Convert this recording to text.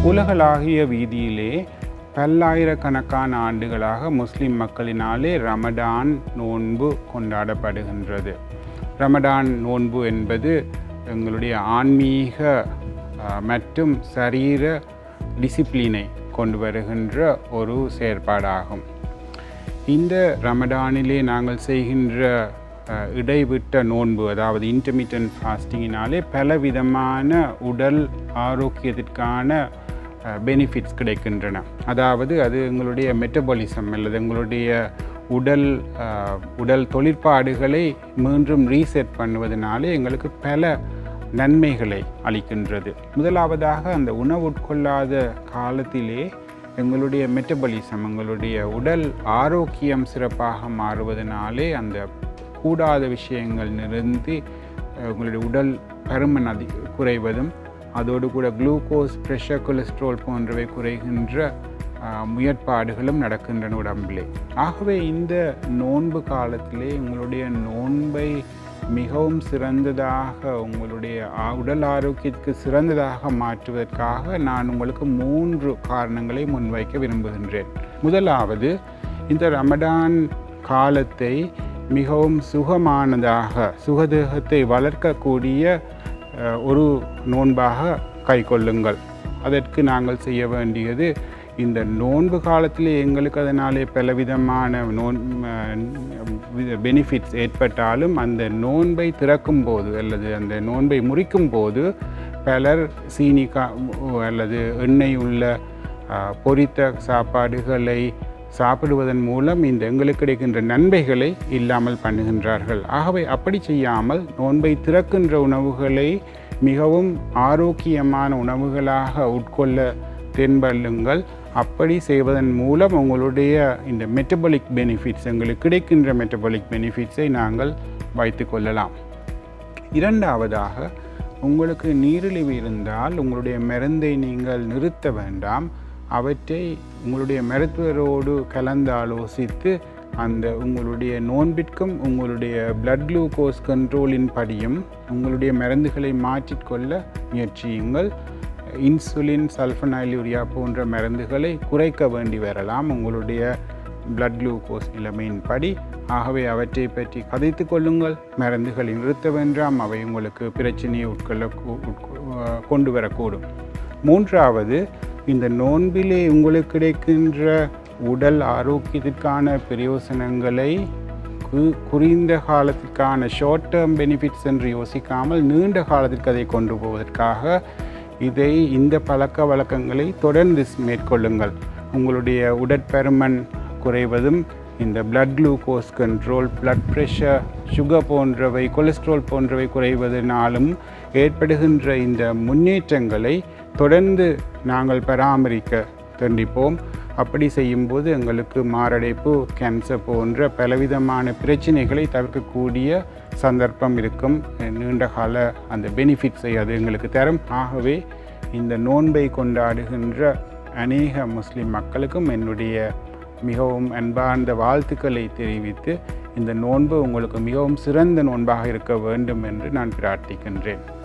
உலகளாகிய வீதியிலே பல்லாயிரக்கணக்கான ஆண்டுகளாக முஸ்லிம் மக்களினாலே ரமடான் நோன்பு கொண்டாடப்படுகின்றது ரமடான் நோன்பு என்பது எங்களுடைய ஆன்மீக அஹ், மற்றும் சரீர டிசிப்ளினை கொண்டு வருகின்ற ஒரு செயற்பாடாகும் இந்த ரமடானிலே நாங்கள் செய்கின்ற அஹ், இடைவிட்ட நோன்பு அதாவது இன்டர்மீடியன்ட் ஃபாஸ்டிங்கினாலே பலவிதமான உடல் ஆரோக்கியத்திற்கான பெனிஃபிட்ஸ் கிடைக்கின்றன அதாவது அது எங்களுடைய மெட்டபாலிசம் அல்லது எங்களுடைய உடல் அஹ், உடல் தொழிற்பாடுகளை மீண்டும் ரீசெட் பண்ணுவதனாலே எங்களுக்கு பல நன்மைகளை அளிக்கின்றது முதலாவதாக அந்த உணவு உட்கொள்ளாத காலத்திலே எங்களுடைய மெட்டபாலிசம் எங்களுடைய உடல் ஆரோக்கியம் சிறப்பாக மாறுவதனாலே அந்த கூடாத விஷயங்கள் நிறைந்து அஹ், உங்களுடைய உடல் பருமன் அதி குறைவதும் அதோடு கூட குளுக்கோஸ் ப்ரெஷர் கொலஸ்ட்ரால் போன்றவை குறைகின்ற அஹ், முயற்பாடுகளும் நடக்கின்றன உடம்பிலே ஆகவே இந்த நோன்பு காலத்திலே உங்களுடைய நோன்பை மிகவும் சிறந்ததாக உங்களுடைய ஆ- உடல் ஆரோக்கியத்துக்கு சிறந்ததாக மாற்றுவதற்காக நான் உங்களுக்கு மூன்று காரணங்களை முன்வைக்க விரும்புகின்றேன் முதலாவது இந்த ரமடான் காலத்தை மிகவும் சுகமானதாக சுகதேகத்தை வளர்க்கக்கூடிய அஹ், ஒரு நோன்பாக கைக்கொள்ளுங்கள் அதற்கு நாங்கள் செய்ய வேண்டியது இந்த நோன்பு காலத்திலே எங்களுக்கு அதனாலே பலவிதமான நோன் பெனிஃபிட்ஸ் ஏற்பட்டாலும் அந்த நோன்பை திறக்கும் போது அல்லது அந்த நோன்பை முறிக்கும் போது பலர் சீனி கா அல்லது எண்ணெய் உள்ள அஹ், பொரித்த சாப்பாடுகளை சாப்பிடுவதன் மூலம் இந்த எங்களுக்கு கிடைக்கின்ற நன்மைகளை இல்லாமல் பண்ணுகின்றார்கள் ஆகவே அப்படி செய்யாமல் நோன்பை திறக்கின்ற உணவுகளை மிகவும் ஆரோக்கியமான உணவுகளாக உட்கொள்ள தென்பள்ளுங்கள் அப்படி செய்வதன் மூலம் உங்களுடைய இந்த மெட்டபாலிக் பெனிஃபிட்ஸ் எங்களுக்கு கிடைக்கின்ற மெட்டபாலிக் பெனிஃபிட்ஸை நாங்கள் வைத்து கொள்ளலாம் இரண்டாவதாக உங்களுக்கு நீரிழிவு இருந்தால் உங்களுடைய மருந்தை நீங்கள் நிறுத்த வேண்டாம் அவற்றை உங்களுடைய மருத்துவரோடு கலந்து ஆலோசித்து அந்த உங்களுடைய நோன்பிற்கும் உங்களுடைய பிளட் குளுக்கோஸ் கண்ட்ரோலின் படியும் உங்களுடைய மருந்துகளை மாற்றிக்கொள்ள முயற்சியுங்கள் இன்சுலின் சல்ஃபனைலூரியா போன்ற மருந்துகளை குறைக்க வேண்டி வரலாம் உங்களுடைய பிளட் குளுக்கோஸ் நிலைமையின் படி ஆகவே அவற்றை பற்றி கதைத்து கொள்ளுங்கள் மருந்துகளை நிறுத்த வேண்டாம் அவை உங்களுக்கு பிரச்சனையை உட்கொள்ள கூ- உட்கொ- கொண்டு வரக்கூடும் மூன்றாவது இந்த நோன்பிலே உங்களுக்கு கிடைக்கின்ற உடல் ஆரோக்கியத்திற்கான பிரயோசனங்களை கு- குறைந்த காலத்திற்கான ஷார்ட் டேர்ம் பெனிஃபிட்ஸ் என்று யோசிக்காமல் நீண்ட காலத்திற்கு அதை கொண்டு போவதற்காக இதை இந்த பழக்க வழக்கங்களை தொடர்ந்து ஸ் மேற்கொள்ளுங்கள் உங்களுடைய உடற்பருமன் குறைவதும் இந்த blood glucose control blood pressure sugar போன்றவை கொலஸ்ட்ரால் போன்றவை குறைவதனாலும் ஏற்படுகின்ற இந்த முன்னேற்றங்களை தொடர்ந்து நாங்கள் பராமரிக்க தண்டிப்போம் அப்படி செய்யும்போது எங்களுக்கு மாரடைப்பு கேன்சர் போன்ற பலவிதமான பிரச்சனைகளை தவிர்க்கக்கூடிய சந்தர்ப்பம் இருக்கும் நீண்ட கால அந்த பெனிஃபிட்ஸை அது எங்களுக்கு தரும் ஆகவே இந்த நோன்பை கொண்டாடுகின்ற அநேக முஸ்லிம் மக்களுக்கும் என்னுடைய மிகவும் அன்பார்ந்த வாழ்த்துக்களை தெரிவித்து இந்த நோன்பு உங்களுக்கு மிகவும் சிறந்த நோன்பாக இருக்க வேண்டும் என்று நான் பிரார்த்திக்கின்றேன்